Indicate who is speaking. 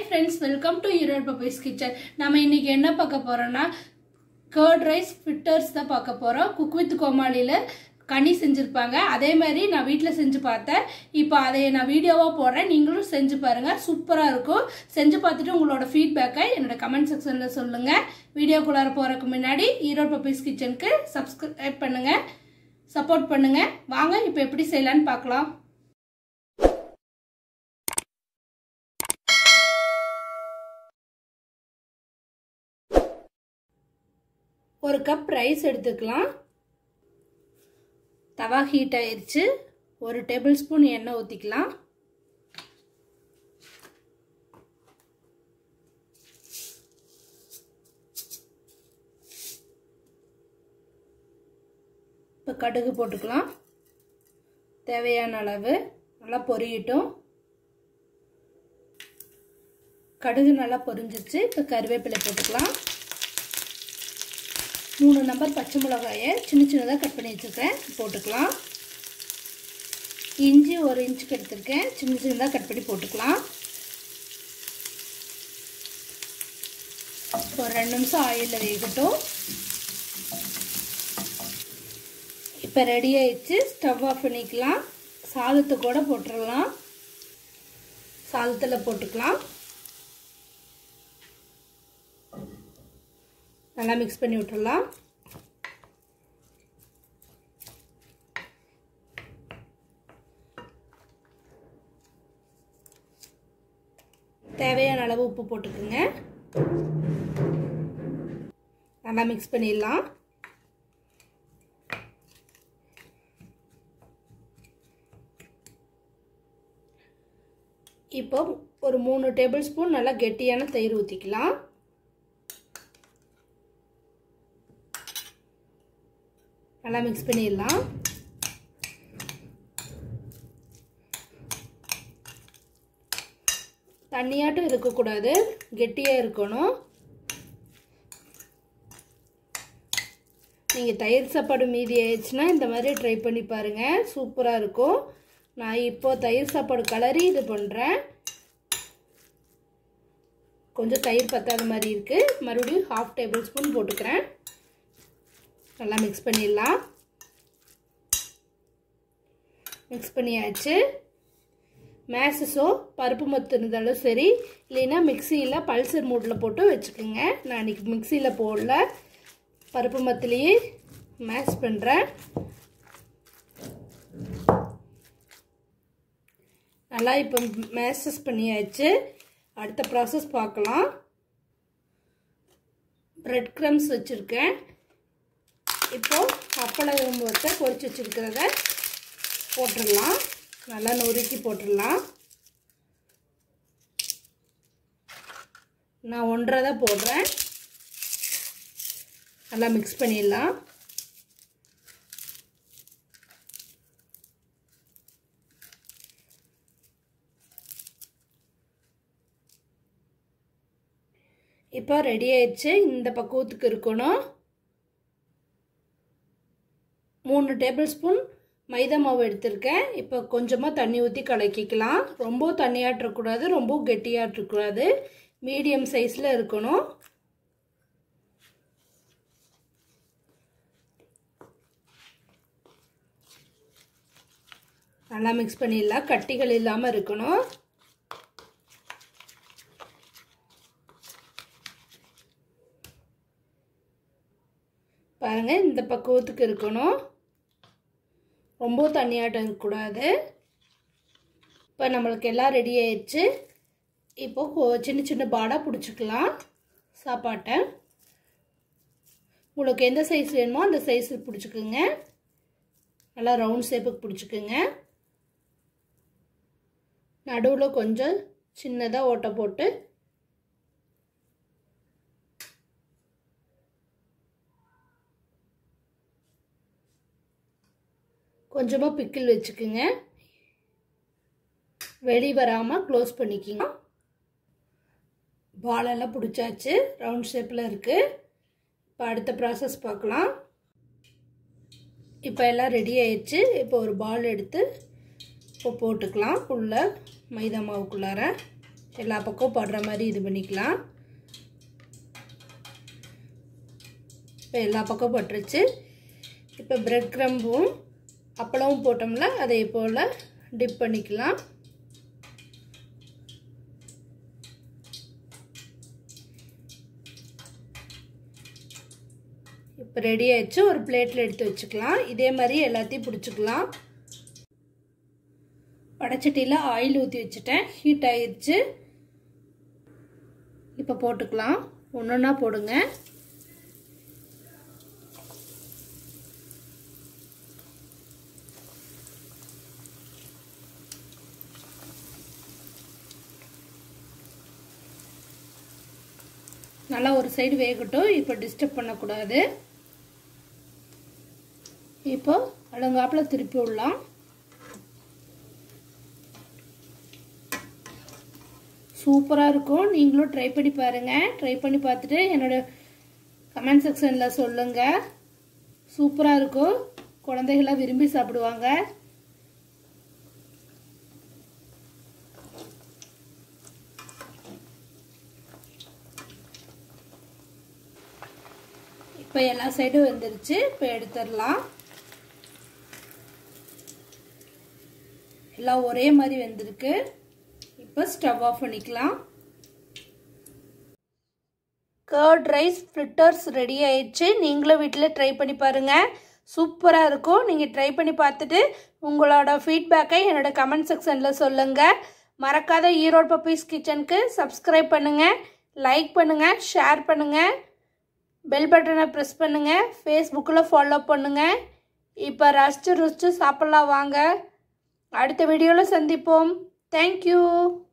Speaker 1: friends welcome to Erode Puppies Kitchen நம்ம இன்னைக்கு என்ன பார்க்க போறோம்னா கர்ட் ரைஸ் ஃபிட்டர்ஸ் தான் பார்க்க போறோம் குக் வித் கோமாளியில் கனி செஞ்சுருப்பாங்க அதே மாதிரி நான் வீட்டில் செஞ்சு பார்த்தேன் இப்போ அதை நான் வீடியோவாக போடுறேன் நீங்களும் செஞ்சு பாருங்கள் சூப்பராக இருக்கும் செஞ்சு பார்த்துட்டு உங்களோட ஃபீட்பேக்கை என்னோட கமெண்ட் செக்ஷனில் சொல்லுங்கள் வீடியோக்குள்ளார போகிறதுக்கு முன்னாடி ஈரோடு பப்பீஸ் கிச்சனுக்கு சப்ஸ்கிரைப் பண்ணுங்கள் சப்போர்ட் பண்ணுங்கள் வாங்க இப்போ எப்படி செய்யலான்னு பார்க்கலாம் ஒரு கப் ரைஸ் எடுத்துக்கலாம் தவா ஹீட் ஆயிடுச்சு ஒரு டேபிள் ஸ்பூன் எண்ணெய் ஊற்றிக்கலாம் இப்போ கடுகு போட்டுக்கலாம் தேவையான அளவு நல்லா பொரியட்டும் கடுகு நல்லா பொரிஞ்சிச்சு இப்போ கருவேப்பிலை போட்டுக்கலாம் மூணு நம்பர் பச்சை மிளகாயை சின்ன சின்னதாக கட் பண்ணி வச்சுருக்கேன் போட்டுக்கலாம் இஞ்சி ஒரு இன்ச்சுக்கு எடுத்திருக்கேன் சின்ன சின்னதாக கட் பண்ணி போட்டுக்கலாம் ஒரு ரெண்டு நிமிஷம் ஆயிலில் வேகட்டும் இப்போ ரெடி ஆயிடுச்சு ஸ்டவ் ஆஃப் பண்ணிக்கலாம் சாதத்தை கூட போட்டுடலாம் சாதத்தில் போட்டுக்கலாம் நல்லா மிக்ஸ் பண்ணி விட்டுடலாம் தேவையான அளவு உப்பு போட்டுக்குங்க நல்லா மிக்ஸ் பண்ணிடலாம் இப்போ ஒரு மூணு டேபிள் ஸ்பூன் நல்லா கெட்டியான தயிர் ஊற்றிக்கலாம் நல்லா மிக்ஸ் பண்ணிடலாம் தண்ணியாட்டும் இருக்கக்கூடாது கெட்டியாக இருக்கணும் நீங்கள் தயிர் சாப்பாடு மீதி ஆயிடுச்சுன்னா இந்த மாதிரி ட்ரை பண்ணி பாருங்கள் சூப்பராக இருக்கும் நான் இப்போது தயிர் சாப்பாடு கலரி இது பண்ணுறேன் கொஞ்சம் தயிர் பத்தாத மாதிரி இருக்குது மறுபடியும் ஹாஃப் டேபிள் ஸ்பூன் போட்டுக்கிறேன் நல்லா மிக்ஸ் பண்ணிடலாம் மிக்ஸ் பண்ணியாச்சு மேசஸோ பருப்பு மொத்து இருந்தாலும் சரி இல்லைன்னா மிக்சியில் பல்சர் மூட்டில் போட்டு வச்சுக்கோங்க நான் இன்றைக்கி மிக்சியில் போடல பருப்பு மத்துலேயே மேஷ் பண்ணுறேன் நல்லா இப்போ மேஷஸ் பண்ணியாச்சு அடுத்த ப்ராசஸ் பார்க்கலாம் ப்ரெட் க்ரம்ஸ் வச்சுருக்கேன் இப்போது அப்பளம் வச்ச பொரிச்சு வச்சுருக்கிறத போட்டுடலாம் நல்லா நொறுக்கி போட்டுடலாம் நான் ஒன்றரை தான் போடுறேன் நல்லா மிக்ஸ் பண்ணிடலாம் இப்போ ரெடி ஆயிடுச்சு இந்த பக்குவத்துக்கு இருக்கணும் மூணு டேபிள் ஸ்பூன் மைதா மாவு எடுத்திருக்கேன் இப்போ கொஞ்சமாக தண்ணி ஊற்றி கலக்கிக்கலாம் ரொம்ப தண்ணியாட்டக்கூடாது ரொம்ப கெட்டியாட்டக்கூடாது மீடியம் சைஸில் இருக்கணும் நல்லா மிக்ஸ் பண்ணிடலாம் கட்டிகள் இல்லாமல் இருக்கணும் பாருங்கள் இந்த பக்குவத்துக்கு இருக்கணும் ரொம்ப தண்ணியாட்டம் இருக்கக்கூடாது இப்போ நம்மளுக்கு எல்லாம் ரெடி ஆயிடுச்சு இப்போது சின்ன சின்ன பாடாக பிடிச்சிக்கலாம் சாப்பாட்டை உங்களுக்கு எந்த சைஸ் வேணுமோ அந்த சைஸில் பிடிச்சிக்குங்க நல்லா ரவுண்ட் ஷேப்புக்கு பிடிச்சிக்குங்க நடுவில் கொஞ்சம் சின்னதாக ஓட்டை போட்டு கொஞ்சமாக பிக்கிள் வச்சுக்குங்க வெளி வராமல் க்ளோஸ் பண்ணிக்கிங்க பாலெல்லாம் பிடிச்சாச்சு ரவுண்ட் ஷேப்பில் இருக்குது இப்போ அடுத்த ப்ராசஸ் பார்க்கலாம் இப்போ எல்லாம் ரெடி ஆயிடுச்சு இப்போ ஒரு பால் எடுத்து இப்போ போட்டுக்கலாம் உள்ள மைதா மாவுக்குள்ளார எல்லா பக்கம் படுற மாதிரி இது பண்ணிக்கலாம் இப்போ எல்லா பக்கம் பட்டுருச்சு இப்போ பிரெட் க்ரம்பும் அப்பளமும் போட்டோம்ல அதே போல் டிப் பண்ணிக்கலாம் இப்போ ரெடி ஆயிடுச்சு ஒரு பிளேட்டில் எடுத்து வச்சுக்கலாம் இதே மாதிரி எல்லாத்தையும் பிடிச்சிக்கலாம் வடச்சட்டியில் ஆயில் ஊற்றி வச்சுட்டேன் ஹீட் ஆயிடுச்சு இப்போ போட்டுக்கலாம் ஒன்று ஒன்றா போடுங்க நல்லா ஒரு சைடு வேகட்டும் இப்போ டிஸ்டர்ப் பண்ணக்கூடாது இப்போ அடங்காப்பில் திருப்பி விடலாம் சூப்பராக இருக்கும் நீங்களும் ட்ரை பண்ணி பாருங்கள் ட்ரை பண்ணி பார்த்துட்டு என்னோட கமெண்ட் செக்ஷனில் சொல்லுங்கள் சூப்பராக இருக்கும் குழந்தைகளாம் விரும்பி சாப்பிடுவாங்க இப்போ எல்லா சைடும் வந்துருச்சு இப்போ எடுத்துடலாம் எல்லாம் ஒரே மாதிரி வெந்திருக்கு இப்போ ஸ்டவ் ஆஃப் பண்ணிக்கலாம் கர்ட் ரைஸ் ஃப்ரிட்டர்ஸ் ரெடி ஆயிடுச்சு நீங்களும் வீட்டில் ட்ரை பண்ணி பாருங்கள் சூப்பராக இருக்கும் நீங்கள் ட்ரை பண்ணி பார்த்துட்டு உங்களோட ஃபீட்பேக்கை என்னோட கமெண்ட் செக்ஷனில் சொல்லுங்கள் மறக்காத ஈரோடு பப்பீஸ் கிச்சனுக்கு சப்ஸ்கிரைப் பண்ணுங்கள் லைக் பண்ணுங்கள் ஷேர் பண்ணுங்கள் பெல் பட்டனை ப்ரெஸ் பண்ணுங்கள் ஃபேஸ்புக்கில் ஃபாலோ பண்ணுங்கள் இப்போ ரசிச்சு ருசிச்சு சாப்பிட்லாம் வாங்க அடுத்த வீடியோவில் சந்திப்போம் தேங்க்யூ